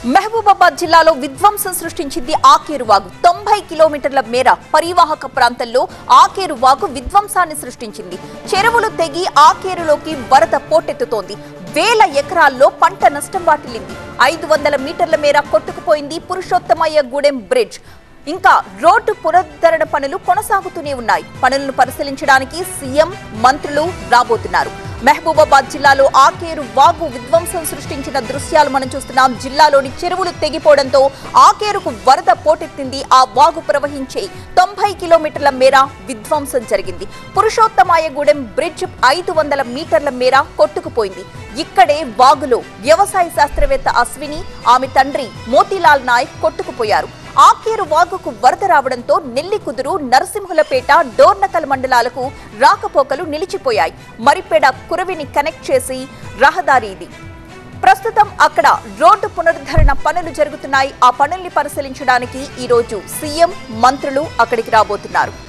మహబూబాబాద్ జిల్లాలో విధ్వంసం సృష్టించింది ఆకేరు వాగు తొంభై కిలోమీటర్ల మేర పరివాహక ప్రాంతంలో ఆకేరు వాగు విధ్వంసాన్ని సృష్టించింది చెరువులు తెగి ఆకేరులోకి వరద పోటెత్తుతోంది వేల ఎకరాల్లో పంట నష్టం వాటిల్లింది ఐదు వందల మీటర్ల మేర కొట్టుకుపోయింది పురుషోత్తమయ్య గూడెం బ్రిడ్జ్ ఇంకా రోడ్డు పునరుద్ధరణ పనులు కొనసాగుతూనే ఉన్నాయి పనులను పరిశీలించడానికి సీఎం మంత్రులు రాబోతున్నారు మహబూబాబాద్ జిల్లాలో ఆకేరు వాగు విధ్వంసం సృష్టించిన దృశ్యాలు మనం చూస్తున్నాం జిల్లాలోని చెరువులు తెగిపోవడంతో ఆకేరుకు వరద పోటెత్తింది ఆ వాగు ప్రవహించే తొంభై కిలోమీటర్ల మేర విధ్వంసం జరిగింది పురుషోత్తమాయగూడెం బ్రిడ్జ్ ఐదు వందల మీటర్ల మేర కొట్టుకుపోయింది ఇక్కడే వాగులో వ్యవసాయ శాస్త్రవేత్త అశ్విని ఆమె తండ్రి మోతీలాల్ నాయక్ కొట్టుకుపోయారు ఆకేరు వాగుకు వరద రావడంతో నెల్లికుదురు నరసింహులపేట డోర్నకల్ మండలాలకు రాకపోకలు నిలిచిపోయాయి మరిపేడ కురవిని కనెక్ట్ చేసి రహదారి ఇది ప్రస్తుతం అక్కడ రోడ్డు పునరుద్ధరణ పనులు జరుగుతున్నాయి ఆ పనుల్ని పరిశీలించడానికి ఈ రోజు సీఎం మంత్రులు అక్కడికి రాబోతున్నారు